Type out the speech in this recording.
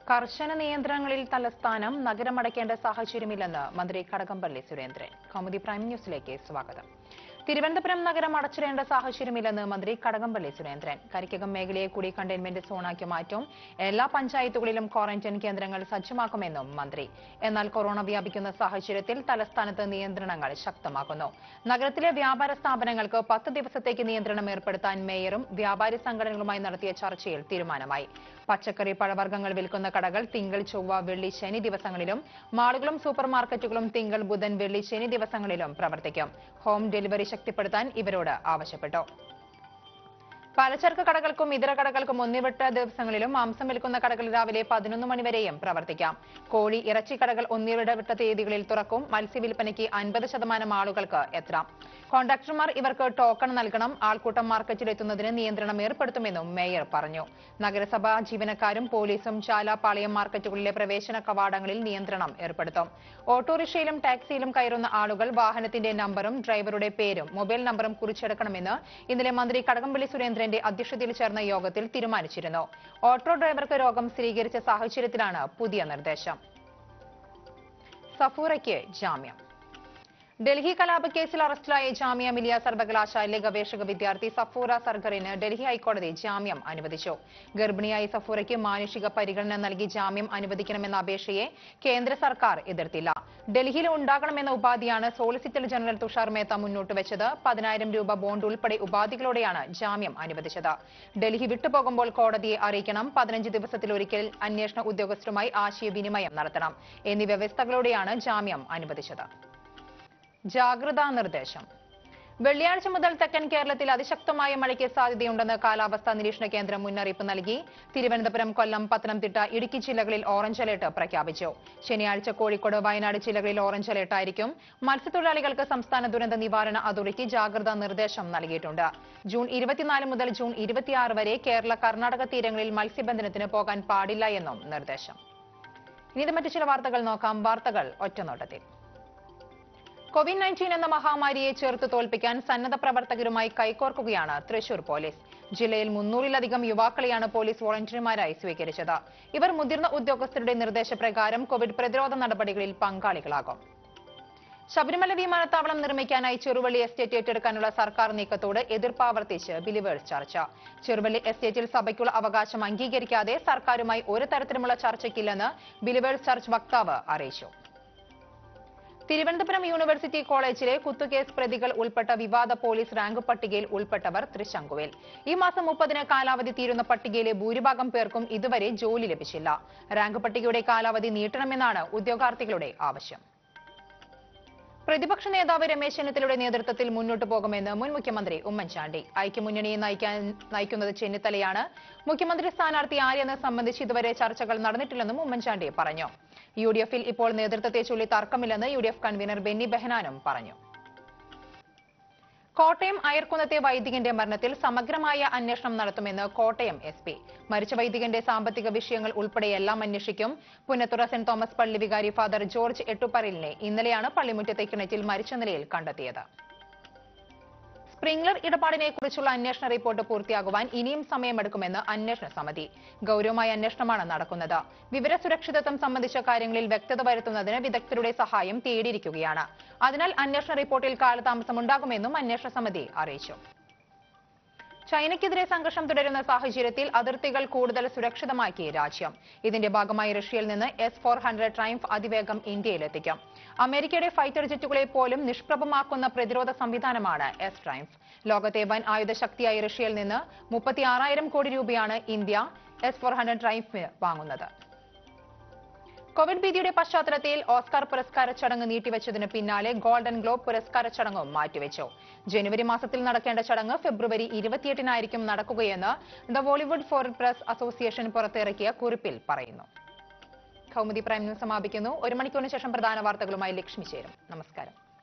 കർശന നിയന്ത്രണങ്ങളിൽ തലസ്ഥാനം നഗരമടയ്ക്കേണ്ട സാഹചര്യമില്ലെന്ന് മന്ത്രി കടകംപള്ളി സുരേന്ദ്രൻ കൗമുദി പ്രൈം ന്യൂസിലേക്ക് സ്വാഗതം തിരുവനന്തപുരം നഗരം അടച്ചിടേണ്ട സാഹചര്യമില്ലെന്ന് മന്ത്രി കടകംപള്ളി സുരേന്ദ്രൻ കരിക്കകം മേഖലയെ കൂടി കണ്ടെയ്ൻമെന്റ് സോണാക്കി മാറ്റും എല്ലാ പഞ്ചായത്തുകളിലും ക്വാറന്റൈൻ കേന്ദ്രങ്ങൾ സജ്ജമാക്കുമെന്നും മന്ത്രി എന്നാൽ കൊറോണ വ്യാപിക്കുന്ന സാഹചര്യത്തിൽ തലസ്ഥാനത്ത് നിയന്ത്രണങ്ങൾ ശക്തമാക്കുന്നു നഗരത്തിലെ വ്യാപാര സ്ഥാപനങ്ങൾക്ക് പത്ത് ദിവസത്തേക്ക് നിയന്ത്രണം ഏർപ്പെടുത്താൻ മേയറും വ്യാപാരി സംഘടനകളുമായി നടത്തിയ ചർച്ചയിൽ തീരുമാനമായി പച്ചക്കറി പഴവർഗ്ഗങ്ങൾ വിൽക്കുന്ന കടകൾ തിങ്കൾ ചൊവ്വ വെള്ളി ശനി ദിവസങ്ങളിലും മാളുകളും സൂപ്പർ മാർക്കറ്റുകളും തിങ്കൾ ബുധൻ വെള്ളി ശനി ദിവസങ്ങളിലും പ്രവർത്തിക്കും ഹോം ഡെലിവറി ശക്തിപ്പെടുത്താൻ ഇവരോട് ആവശ്യപ്പെട്ടു പലചരക്ക് കടകൾക്കും ഇതര കടകൾക്കും ഒന്നിവിട്ട ദിവസങ്ങളിലും മാംസം വിൽക്കുന്ന കടകൾ രാവിലെ പതിനൊന്ന് മണിവരെയും പ്രവർത്തിക്കാം കോഴി ഇറച്ചി കടകൾ ഒന്നിടവിട്ട തീയതികളിൽ തുറക്കും മത്സ്യവിൽപ്പനയ്ക്ക് അൻപത് ശതമാനം ആളുകൾക്ക് എത്താം കോൺട്രാക്ടർമാർ ഇവർക്ക് ടോക്കൺ നൽകണം ആൾക്കൂട്ടം മാർക്കറ്റിലെത്തുന്നതിന് നിയന്ത്രണം ഏർപ്പെടുത്തുമെന്നും മേയർ പറഞ്ഞു നഗരസഭാ ജീവനക്കാരും പോലീസും ചാലാപാളയം മാർക്കറ്റുകളിലെ പ്രവേശന കവാടങ്ങളിൽ നിയന്ത്രണം ഏർപ്പെടുത്തും ഓട്ടോറിക്ഷയിലും ടാക്സിയിലും കയറുന്ന ആളുകൾ വാഹനത്തിന്റെ നമ്പറും ഡ്രൈവറുടെ പേരും മൊബൈൽ നമ്പറും കുറിച്ചെടുക്കണമെന്ന് ഇന്നലെ മന്ത്രി കടകംപള്ളി സുരേന്ദ്രന്റെ അധ്യക്ഷതയിൽ ചേർന്ന യോഗത്തിൽ തീരുമാനിച്ചിരുന്നു ഓട്ടോ ഡ്രൈവർക്ക് രോഗം സ്ഥിരീകരിച്ച സാഹചര്യത്തിലാണ് പുതിയ നിർദ്ദേശം സഫൂറയ്ക്ക് ജാമ്യം ഡൽഹി കലാപക്കേസിൽ അറസ്റ്റിലായ ജാമ്യ മിലിയ സർവകലാശാലയിലെ ഗവേഷക വിദ്യാർത്ഥി സഫൂറ സർഗറിന് ഡൽഹി ഹൈക്കോടതി ജാമ്യം അനുവദിച്ചു ഗർഭിണിയായ സഫൂറയ്ക്ക് മാനുഷിക പരിഗണന നൽകി ജാമ്യം അനുവദിക്കണമെന്ന അപേക്ഷയെ കേന്ദ്ര സർക്കാർ എതിർത്തില്ല ഡൽഹിയിൽ ഉണ്ടാകണമെന്ന ഉപാധിയാണ് സോളിസിറ്റർ ജനറൽ തുഷാർ മേത്ത മുന്നോട്ട് വെച്ചത് പതിനായിരം രൂപ ബോണ്ട് ഉൾപ്പെടെ ഉപാധികളോടെയാണ് ജാമ്യം അനുവദിച്ചത് ഡൽഹി വിട്ടുപോകുമ്പോൾ കോടതിയെ അറിയിക്കണം പതിനഞ്ച് ദിവസത്തിലൊരിക്കൽ അന്വേഷണ ഉദ്യോഗസ്ഥരുമായി ആശയവിനിമയം നടത്തണം എന്നീ വ്യവസ്ഥകളോടെയാണ് ജാമ്യം അനുവദിച്ചത് ജാഗ്രതാ നിർദ്ദേശം വെള്ളിയാഴ്ച മുതൽ തെക്കൻ കേരളത്തിൽ അതിശക്തമായ മഴയ്ക്ക് സാധ്യതയുണ്ടെന്ന് കാലാവസ്ഥാ നിരീക്ഷണ കേന്ദ്രം മുന്നറിയിപ്പ് നൽകി തിരുവനന്തപുരം കൊല്ലം പത്തനംതിട്ട ഇടുക്കി ജില്ലകളിൽ ഓറഞ്ച് അലേർട്ട് പ്രഖ്യാപിച്ചു ശനിയാഴ്ച കോഴിക്കോട് വയനാട് ജില്ലകളിൽ ഓറഞ്ച് അലേർട്ട് ആയിരിക്കും മത്സ്യത്തൊഴിലാളികൾക്ക് സംസ്ഥാന ദുരന്ത നിവാരണ അതോറിറ്റി ജാഗ്രതാ നിർദ്ദേശം നൽകിയിട്ടുണ്ട് ജൂൺ ഇരുപത്തിനാല് മുതൽ ജൂൺ ഇരുപത്തിയാറ് വരെ കേരള കർണാടക തീരങ്ങളിൽ മത്സ്യബന്ധനത്തിന് പോകാൻ പാടില്ല എന്നും നിർദ്ദേശം ഇനി ഇത് മറ്റു ചില വാർത്തകൾ നോക്കാം വാർത്തകൾ ഒറ്റനോട്ടത്തിൽ കോവിഡ് നയൻറ്റീൻ എന്ന മഹാമാരിയെ ചെറുത്ത് തോൽപ്പിക്കാൻ സന്നദ്ധ പ്രവർത്തകരുമായി കൈകോർക്കുകയാണ് തൃശൂർ പോലീസ് ജില്ലയിൽ മുന്നൂറിലധികം യുവാക്കളെയാണ് പോലീസ് വോളണ്ടിയർമാരായി സ്വീകരിച്ചത് ഇവർ മുതിർന്ന ഉദ്യോഗസ്ഥരുടെ നിർദ്ദേശപ്രകാരം കോവിഡ് പ്രതിരോധ നടപടികളിൽ പങ്കാളികളാകും ശബരിമല വിമാനത്താവളം നിർമ്മിക്കാനായി ചെറുവള്ളി എസ്റ്റേറ്റ് ഏറ്റെടുക്കാനുള്ള സർക്കാർ നീക്കത്തോട് എതിർപ്പ് ആവർത്തിച്ച് ബിലിവേഴ്സ് ചർച്ച ചെറുവള്ളി എസ്റ്റേറ്റിൽ സഭയ്ക്കുള്ള അവകാശം അംഗീകരിക്കാതെ സർക്കാരുമായി ഒരു തരത്തിലുമുള്ള ചർച്ചയ്ക്കില്ലെന്ന് ബിലിവേഴ്സ് ചർച്ച് വക്താവ് അറിയിച്ചു തിരുവനന്തപുരം യൂണിവേഴ്സിറ്റി കോളേജിലെ കുത്തുകേസ് പ്രതികൾ ഉൾപ്പെട്ട വിവാദ പോലീസ് റാങ്ക് പട്ടികയിൽ ഉൾപ്പെട്ടവർ തൃശങ്കുവിൽ ഈ മാസം മുപ്പതിന് കാലാവധി തീരുന്ന പട്ടികയിലെ ഭൂരിഭാഗം പേർക്കും ഇതുവരെ ജോലി ലഭിച്ചില്ല റാങ്ക് പട്ടികയുടെ കാലാവധി നീട്ടണമെന്നാണ് ഉദ്യോഗാർത്ഥികളുടെ ആവശ്യം പ്രതിപക്ഷ നേതാവ് രമേശ് ചെന്നിത്തലയുടെ നേതൃത്വത്തിൽ മുന്നോട്ടു പോകുമെന്ന് മുൻ മുഖ്യമന്ത്രി ഉമ്മൻചാണ്ടി ഐക്യമുന്നണിയെ നയിക്കാൻ നയിക്കുന്നത് ചെന്നിത്തലയാണ് മുഖ്യമന്ത്രി സ്ഥാനാർത്ഥി ആരെന്ന് സംബന്ധിച്ച് ഇതുവരെ ചർച്ചകൾ നടന്നിട്ടില്ലെന്നും ഉമ്മൻചാണ്ടി പറഞ്ഞു യു ഡി എഫിൽ ഇപ്പോൾ നേതൃത്വത്തെ ചൊല്ലി തർക്കമില്ലെന്ന് U D F convener Benny ബെഹനാനും പറഞ്ഞു കോട്ടയം അയർക്കുന്നത്തെ വൈദികന്റെ മരണത്തിൽ സമഗ്രമായ അന്വേഷണം നടത്തുമെന്ന് കോട്ടയം എസ് പി മരിച്ച വൈദികന്റെ സാമ്പത്തിക വിഷയങ്ങൾ ഉൾപ്പെടെ എല്ലാം അന്വേഷിക്കും പുന്നത്തുറ സെന്റ് തോമസ് പള്ളി വികാരി ഫാദർ ജോർജ് എട്ടുപറലിനെ ഇന്നലെയാണ് പള്ളിമുറ്റത്തെ കിണറ്റിൽ മരിച്ച നിലയിൽ കണ്ടെത്തിയത് സ്പ്രിംഗ്ലർ ഇടപാടിനെ കുറിച്ചുള്ള അന്വേഷണ റിപ്പോർട്ട് പൂർത്തിയാകുവാൻ ഇനിയും സമയമെടുക്കുമെന്ന് അന്വേഷണ സമിതി ഗൌരവമായ അന്വേഷണമാണ് നടക്കുന്നത് വിവര സുരക്ഷിതത്വം സംബന്ധിച്ച കാര്യങ്ങളിൽ വ്യക്തത വരുത്തുന്നതിന് വിദഗ്ധരുടെ സഹായം തേടിയിരിക്കുകയാണ് അതിനാൽ അന്വേഷണ റിപ്പോർട്ടിൽ കാലതാമസമുണ്ടാകുമെന്നും അന്വേഷണ സമിതി അറിയിച്ചു ചൈനയ്ക്കെതിരെ സംഘർഷം തുടരുന്ന സാഹചര്യത്തിൽ അതിർത്തികൾ കൂടുതൽ സുരക്ഷിതമാക്കി രാജ്യം ഇതിന്റെ ഭാഗമായി റഷ്യയിൽ നിന്ന് എസ് ഫോർ ഹൺഡ്രഡ് ട്രൈംഫ് അതിവേഗം ഇന്ത്യയിലെത്തിക്കും അമേരിക്കയുടെ ഫൈറ്റർ ജെറ്റുകളെ പോലും നിഷ്പ്രഭമാക്കുന്ന പ്രതിരോധ സംവിധാനമാണ് എസ് ട്രൈംഫ് ലോകത്തെ വൻ ആയുധ ശക്തിയായ റഷ്യയിൽ നിന്ന് മുപ്പത്തിയാറായിരം കോടി രൂപയാണ് India S four hundred Triumf വാങ്ങുന്നത് കോവിഡ് ഭീതിയുടെ പശ്ചാത്തലത്തിൽ ഓസ്കാർ പുരസ്കാര ചടങ്ങ് നീട്ടിവെച്ചതിന് പിന്നാലെ ഗോൾഡൻ ഗ്ലോബ് പുരസ്കാര ചടങ്ങും മാറ്റിവെച്ചു ജനുവരി മാസത്തിൽ നടക്കേണ്ട ചടങ്ങ് ഫെബ്രുവരി ഇരുപത്തിയെട്ടിനായിരിക്കും നടക്കുകയെന്ന് the Bollywood for press association പുറത്തിറക്കിയ കുറിപ്പിൽ പറയുന്നു കൗമുദി പ്രൈം ന്യൂസ് സമാപിക്കുന്നു ഒരു മണിക്കൂറിന് ശേഷം പ്രധാന വാർത്തകളുമായി ലക്ഷ്മി ചേരും നമസ്കാരം